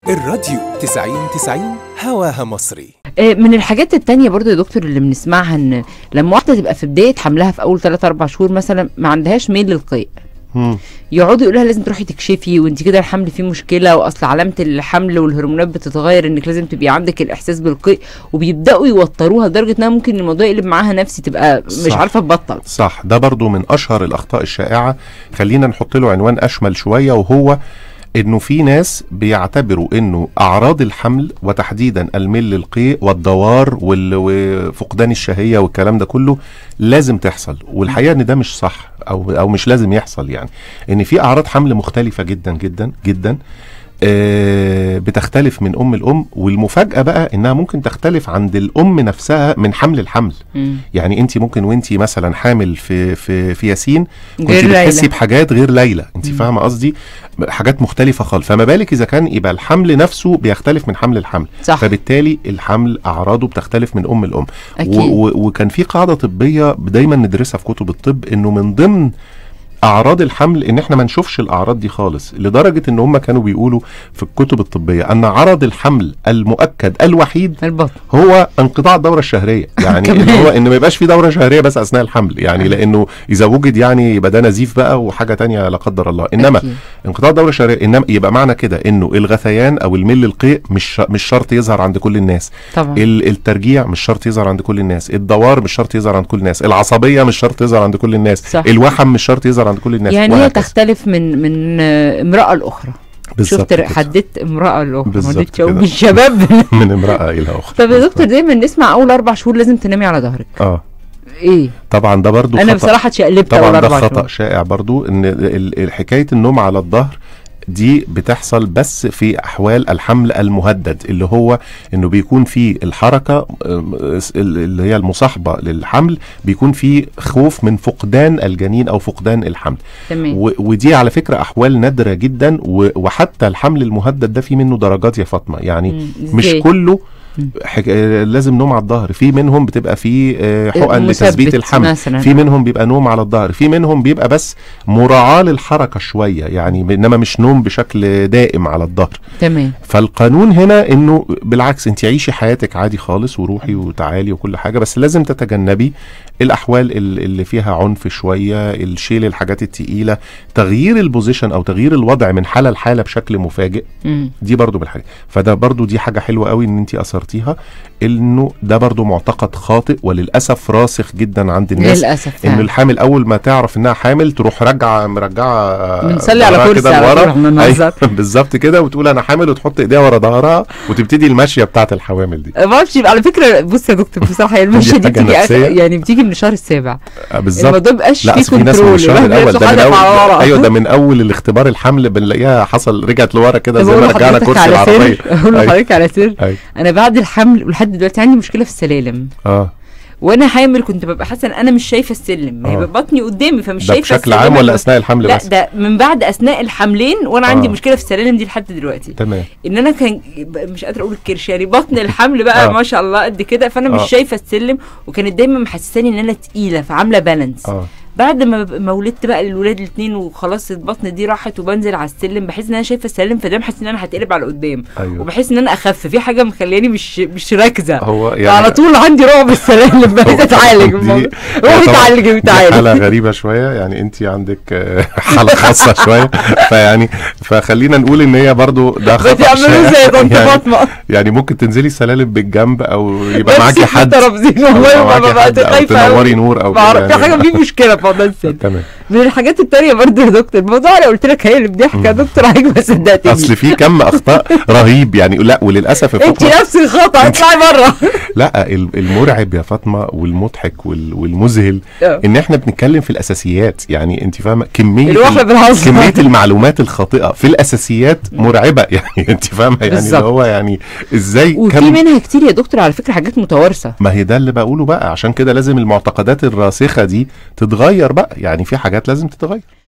الراديو 90 90 هواها مصري آه، من الحاجات التانية برضو يا دكتور اللي بنسمعها ان لما واحدة تبقى في بداية حملها في اول 3 4 شهور مثلا ما عندهاش ميل للقيء مم. يقعدوا يقولوا لها لازم تروحي تكشفي وانت كده الحمل فيه مشكله واصل علامه الحمل والهرمونات بتتغير انك لازم تبقي عندك الاحساس بالقيء وبيبداوا يوتروها لدرجه انها ممكن الموضوع يقلب معاها نفسي تبقى مش صح. عارفه تبطل صح ده برضو من اشهر الاخطاء الشائعه خلينا نحط له عنوان اشمل شويه وهو انه في ناس بيعتبروا انه اعراض الحمل وتحديدا الميل للقيء والدوار وال- وفقدان الشهيه والكلام ده كله لازم تحصل والحقيقه ان ده مش صح او او مش لازم يحصل يعني ان في اعراض حمل مختلفه جدا جدا جدا آه، بتختلف من ام الام والمفاجاه بقى انها ممكن تختلف عند الام نفسها من حمل الحمل مم. يعني انت ممكن وانت مثلا حامل في في في ياسين كنت غير بتحسي ليلى. بحاجات غير ليلى انت فاهمه قصدي حاجات مختلفه خالص فما بالك اذا كان يبقى الحمل نفسه بيختلف من حمل لحمل صح. فبالتالي الحمل اعراضه بتختلف من ام الام أكيد. و و وكان في قاعده طبيه دايما ندرسها في كتب الطب انه من ضمن اعراض الحمل ان احنا ما نشوفش الاعراض دي خالص لدرجه ان هم كانوا بيقولوا في الكتب الطبيه ان عرض الحمل المؤكد الوحيد البطن هو انقطاع الدوره الشهريه يعني كمان. اللي هو ان ما يبقاش في دوره شهريه بس اثناء الحمل يعني لانه اذا وجد يعني يبقى ده نزيف بقى وحاجه تانية لا قدر الله انما أكيد. انقطاع الدوره الشهريه انما يبقى معنى كده انه الغثيان او الميل للقيء مش مش شرط يظهر عند كل الناس طبعا ال- الترجيع مش شرط يظهر عند كل الناس الدوار مش شرط يظهر عند كل الناس العصبيه مش شرط يظهر عند كل الناس صح. الوحم مش شرط يظهر عند كل الناس يعني هي وهكذا. تختلف من من آه، امراه لاخرى بالظبط شفت كده. حددت امراه لاخرى ما بالظبط قلتش كده. من الشباب من امراه الى اخرى طب يا دكتور دايما نسمع اول اربع شهور لازم تنامي على ظهرك اه ايه طبعا ده برضو انا خطأ. بصراحه اتشقلبت اول طبعا ده اربع خطا شهور شائع برضو ان ال- ال- حكايه النوم على الظهر دي بتحصل بس في احوال الحمل المهدد اللي هو انه بيكون في الحركه أم، اس- ال- اللي هي المصاحبه للحمل بيكون في خوف من فقدان الجنين او فقدان الحمل تمام و- ودي على فكره احوال نادره جدا و- وحتى الحمل المهدد ده في منه درجات يا فاطمه يعني مم، مش إزاي؟ كله مم. حك... آه، لازم نوم على الظهر في منهم بتبقى في آه، حقن مثبت لتثبيت الحمل مثلاً. في منهم بيبقى نوم على الظهر في منهم بيبقى بس مراعاة للحركة شوية يعني انما مش نوم بشكل دائم على الظهر تمام فالقانون هنا انه بالعكس انت عيشي حياتك عادي خالص وروحي وتعالي وكل حاجة بس لازم تتجنبي الاحوال ال- اللي فيها عنف شوية الشيل الحاجات التقيلة تغيير البوزيشن او تغيير الوضع من حالة لحالة بشكل مفاجئ مم. دي برضو من الحاجات فده برضو دي حاجة حلوة قوي ان انت اثرتيها انه ده برضو معتقد خاطئ وللأسف راسخ جدا عند الناس للاسف ان فعلا. الحامل اول ما تعرف انها حامل تروح راجعه مرجعه بنصلي على ظهرها كرسي كده على لورا. طول احنا بنهزر. أيوة، بالظبط كده وتقول انا حامل وتحط ايديها ورا ظهرها وتبتدي الماشيه بتاعه الحوامل دي ما اعرفش على فكره بص يا دكتور بصراحه هي المشيه دي حاجة بتيجي آخر- نفسية. يعني بتيجي من الشهر السابع آه، بالظبط الموضوع مبقاش لا فيه اصل في ناس من كنترول الشهر الواحد الاول ده من بيرجع اول ورا. ايوه ده من اول الاختبار الحمل بنلاقيها حصل رجعت لورا كده طب زي اقول ما رجعنا لحضرتك كرسي على العربيه سر اقول أيوة. لحضرتك على سر أيوة. انا بعد الحمل ولحد دلوقتي عندي مشكله في السلالم اه وانا حامل كنت ببقى حاسه ان انا مش شايفه السلم هي آه. بطني قدامي فمش ده شايفه بشكل السلم عام ولا اللي- اثناء الحمل لا بس ده من بعد اثناء الحملين وانا عندي آه. مشكله في السلالم دي لحد دلوقتي تمام ان انا كان مش قادره اقول الكرش يعني بطن الحمل بقى آه. ما شاء الله قد كده فانا مش آه. شايفه السلم وكانت دايما محسساني ان انا تقيله فعامله بالانس اه بعد ما ب- ما ولدت بقى الولاد الاثنين وخلاص البطن دي راحت وبنزل على السلم بحس ان انا شايفه السلم فده بحس ان انا هتقلب على قدام ايوه وبحس ان انا اخف في حاجه مخلياني مش مش راكزه هو يعني يعني على طول عندي رعب السلالم بقيت هو اتعالج دي- الموضوع. هي روحي طبعاً اتعالجي دي وتعالي حالة غريبة شوية يعني انت عندك آه، حالة خاصة شوية فيعني فخلينا نقول ان هي برضو ده خطأ بتعملوا شائع. زي طنط يعني, فاطمه يعني ممكن تنزلي السلالم بالجنب او يبقى بس معاكي في حد ترابزين أو والله يبقى ما معاكي بقيت حد او خايفه تنوري أوي. نور او بعرف كده في حاجه يعني. في مشكله في موضوع السن تمام من الحاجات التانية برضه يا دكتور الموضوع انا قلت لك هيقلب ضحك يا دكتور عليك ما صدقتني اصل في كم اخطاء رهيب يعني لا وللاسف يا انت فاطمه نفس الخطا اطلعي بره لا ال- المرعب يا فاطمه والمضحك وال- والمذهل آه. ان احنا بنتكلم في الاساسيات يعني انت فاهمه كميه الواحده ال- بالهزر كميه المعلومات الخاطئه في الاساسيات مرعبه يعني انت فاهمه يعني اللي بالظبط. هو يعني ازاي وفي كم منها كتير يا دكتور على فكره حاجات متوارثه ما هي ده اللي بقوله بقى عشان كده لازم المعتقدات الراسخه دي تتغير بقى يعني في حاجات لازم تتغير